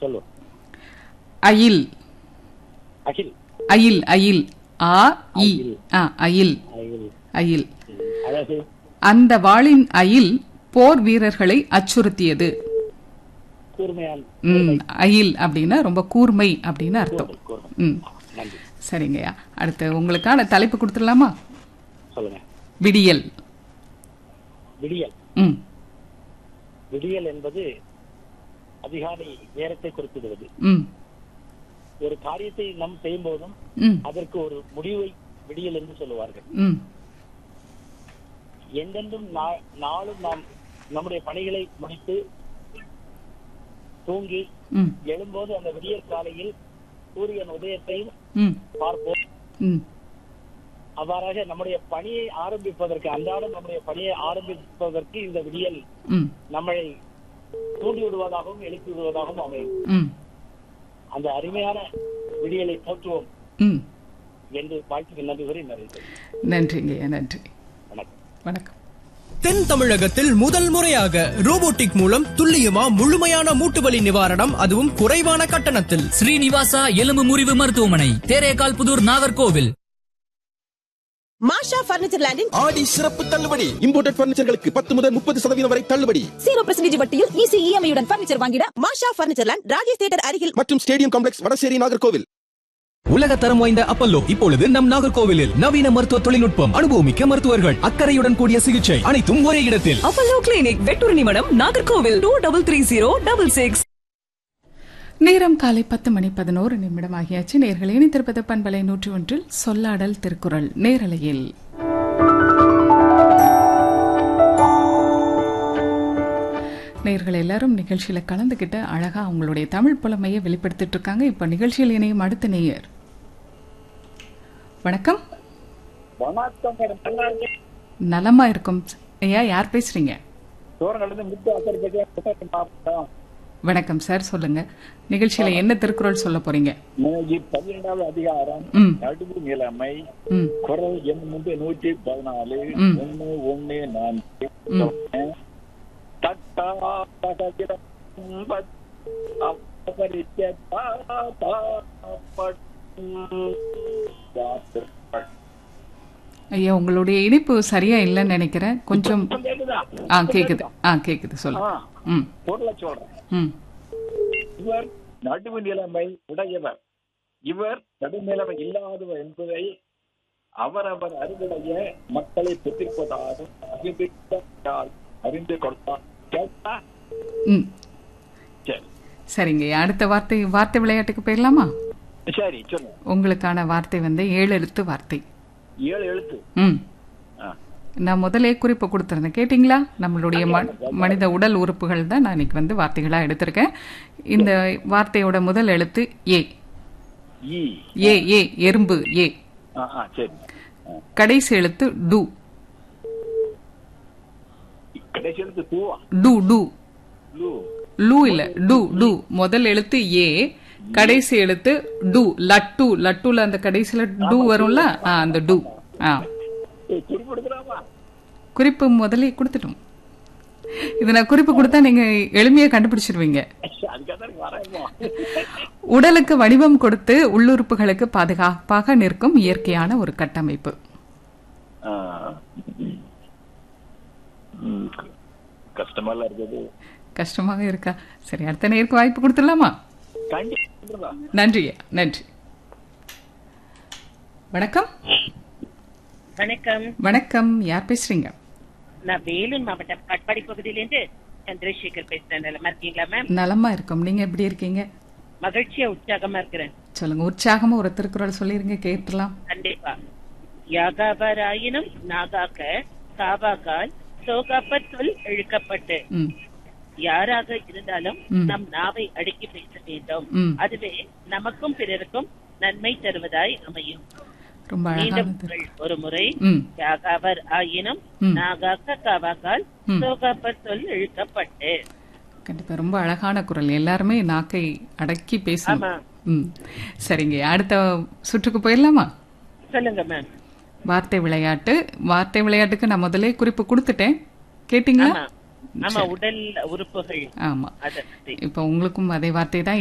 சொல்லு அயில் அகில் அயில் அயில் ஆ இ ஆ அயில் அகில் அயில் அழகு அந்த வாளின் அயில் போர் வீரர்களை அச்சுறுத்தியது கூர்மையால் ம் அயில் அப்படின்னா ரொம்ப கூர்மை அப்படின்னு அர்த்தம் கூர்மை ம் நன்றி சரிங்கய்யா அடுத்து உங்களுக்கான தலைப்பு கொடுத்துடலாமா சொல்லுங்க விடியல் விடியல் ம் விடியல் என்பது அதிகாலை நேரத்தை குறிப்பிடுவது ம் ஒரு காரியத்தை நாம் செய்யும் போதும் ம் அதற்கு ஒரு முடிவை விடியல் என்று சொல்லுவார்கள் ம் எந்தெந்தும் நா- நாளும் நாம் நம்முடைய பணிகளை முடித்து தூங்கி ம் எழும்போது அந்த விடியற் காலையில் சூரியன் உதயத்தையும் ம் பார்ப்போம் ம் அவ்வாறாக நம்முடைய பணியை ஆரம்பிப்பதற்கு அன்றாடம் நம்முடைய பணியை ஆரம்பிப்பதற்கு இந்த விடியல் ம் நம்மை தூண்டி விடுவதாகவும் எழுப்பி விடுவதாகவும் அமையும் ம் அந்த அருமையான விடியலை போற்றுவோம் ம் என்று வாழ்த்துக்கு நன்றி கூறி நிறைவு நன்றிங்கய்யா நன்றி வணக்கம் வணக்கம் தென் தமிழகத்தில் முதல் முறையாக ரோபோட்டிக் மூலம் துல்லியமா முழுமையான மூட்டுவலி நிவாரணம் அதுவும் குறைவான கட்டணத்தில் ஸ்ரீனிவாசா எலும்பு முறிவு மருத்துவமனை தேரேகால் புதூர் நாகர்கோவில் மாஷா பர்னிச்சர் லேண்டின் ஆடி சிறப்பு தள்ளுபடி இம்போர்ட்டட் பர்னிச்சர்களுக்கு பத்து முதல் முப்பது சதவீதம் வரை தள்ளுபடி ஜீரோ பெர்சன்டேஜ் வட்டியில் ஈஸி இஎம்ஐ உடன் பர்னிச்சர் வாங்கிட Masha furniture land Rajesh theatre அருகில் மற்றும் ஸ்டேடியம் காம்ப்ளெக்ஸ் வடசேரி நாகர்கோவில் உலக தரம் வாய்ந்த அப்பல்லோ இப்பொழுது நம் நாகர்கோவிலில் நவீன மருத்துவ தொழில்நுட்பம் அனுபவமிக்க மருத்துவர்கள் அக்கறையுடன் கூடிய சிகிச்சை அனைத்தும் ஒரே இடத்தில் அப்பல்லோ கிளினிக் வெட்டூர் நிமிடம் Nagercoil two double three zero double six நேரம் காலை பத்து மணி பதினோரு நிமிடம் ஆகியாச்சு நேர்களை இணைத்திருப்பது பண்பலை நூற்றி ஒன்றில் சொல்லாடல் திருக்குறள் நேரலையில் நேர்கள் எல்லாரும் நிகழ்ச்சியில கலந்துக்கிட்டு அழகா அவங்களுடைய தமிழ் புலமையை வெளிப்படுத்திட்டு இருக்காங்க இப்ப நிகழ்ச்சியில் இணையும் அடுத்த நேயர் வணக்கம் வணக்கம் மேடம் நல்லா இருக்கேன் நலமா இருக்கும் ஐயா யார் பேசுறீங்க சோரங்கலேருந்து முத்து அசர் பேசுறேன் மாவட்டம் வணக்கம் சார் சொல்லுங்க நிகழ்ச்சியில என்ன திருக்குறள் சொல்ல போறீங்க இன்னைக்கு பன்னிரெண்டாவது அதிகாரம் ம் நடுவு நிலைமை ம் குரல் எண் வந்து நூற்றி பதினாலு ம். ஒண்ணு ஒண்ணு நான்கு ம். தட்டா தகதிரம் பத் அபரிச்ச தாபட் தாபட். ஐயா உங்களுடைய இணைப்பு சரியா இல்லைன்னு நினைக்கிறேன் கொஞ்சம் இப்ப கேக்குதா? ஆ கேக்குது ஆ கேக்குது சொல்லுங்க ஆ, ம் பொருளை சொல்றேன் ம் இவர் நடுவு நிலைமை உடையவர் இவர் நடுநிலைமை இல்லாதவர் என்பதை அவரவர் அறிவுடைய மக்களை பெற்றிருப்பதாக அறிந்திருந்தால் அறிந்து கொடுத்தார் கேட்டா ம் சரி சரிங்க அடுத்த வார்த்தை வார்த்தை விளையாட்டுக்கு போயிடலாமா சரி சொல்லுங்க உங்களுக்கான வார்த்தை வந்து ஏழு எழுத்து வார்த்தை ஏழு எழுத்து ம் ஆ. நான் முதலே குறிப்பு கொடுத்துருந்தேன் கேட்டிங்களா நம்மளுடைய ம- மனித உடல் உறுப்புகள் தான் நான் இன்னைக்கு வந்து வார்த்தைகளாக எடுத்திருக்கேன் இந்த வார்த்தையோட முதல் எழுத்து ஏ ஈ ஏ ஏ எறும்பு ஏ ஆ ஆ சரி ஆ. கடைசி எழுத்து டு கடைசி எழுத்து தூவா டு டு லூ லூ இல்ல டு டு முதல் எழுத்து ஏ கடைசி எழுத்து டு லட்டு லட்டுல அந்த கடைசியில டு வரும்ல ஆ, அந்த டு ஆ ஏய், குறிப்பிடுக்கலாமா குறிப்பு முதலே கொடுத்துட்டோம் இது நான் குறிப்பு கொடுத்தா நீங்க எளிமையா கண்டுபிடிச்சிருவீங்க அதுக்காக தான் வரேன் உடலுக்கு வடிவம் கொடுத்து உள்ளுறுப்புகளுக்கு பாதுகாப்பாக நிற்கும் இயற்கையான ஒரு கட்டமைப்பு கஷ்டமெல்லாம் இருக்குது கஷ்டமாக இருக்கா சரி அடுத்த நேருக்கு வாய்ப்பு கொடுத்துடலாமா கண்டிப்பா நன்றி நன்றி வணக்கம் வணக்கம் வணக்கம் யார் பேசுறீங்க நான் வேலூர் மாவட்டம் காட்பாடி பகுதியிலிருந்து சந்திரசேகர் பேசுறேன் நலமா இருக்கீங்களா மேம் நலமா இருக்கும் நீங்க எப்படி இருக்கீங்க மகிழ்ச்சியா உற்சாகமா இருக்கிறேன் சொல்லுங்க உற்சாகமா ஒரு திருக்குறள் சொல்லிருங்க கேட்டுலாம் கண்டிப்பா யாகாவராயினும் நாகாக்க காவாக்கால் சோகாப்ப சொல் இழுக்கப்பட்டு ம் யாராக இருந்தாலும் ம். நம் நாவை அடக்கி பேச வேண்டும் ம். அதுவே நமக்கும் பிறருக்கும் நன்மை தருவதாய் அமையும் ரொம்ப மீண்டும் அழகான திரு- குரல் ஒரு முறை ம் யாகாவர் ஆயினும் ம். நாகாக்க காவாக்கால் ம். சோகாப்ப சொல் இழுக்கப்பட்டு கண்டிப்பா ரொம்ப அழகான குரல் எல்லாருமே நாக்கை அடக்கி பேசணும் ஆமா. ம் சரிங்க அடுத்த சுற்றுக்கு போயிடலாமா சொல்லுங்க மேம் வார்த்தை விளையாட்டு வார்த்தை விளையாட்டுக்கு நான் முதலே குறிப்பு கொடுத்துட்டேன் கேட்டீங்களா ஆமா ஆமா உடல் உறுப்புகள் ஆமா அத பத்தி இப்ப உங்களுக்கும் அதே வார்த்தை தான்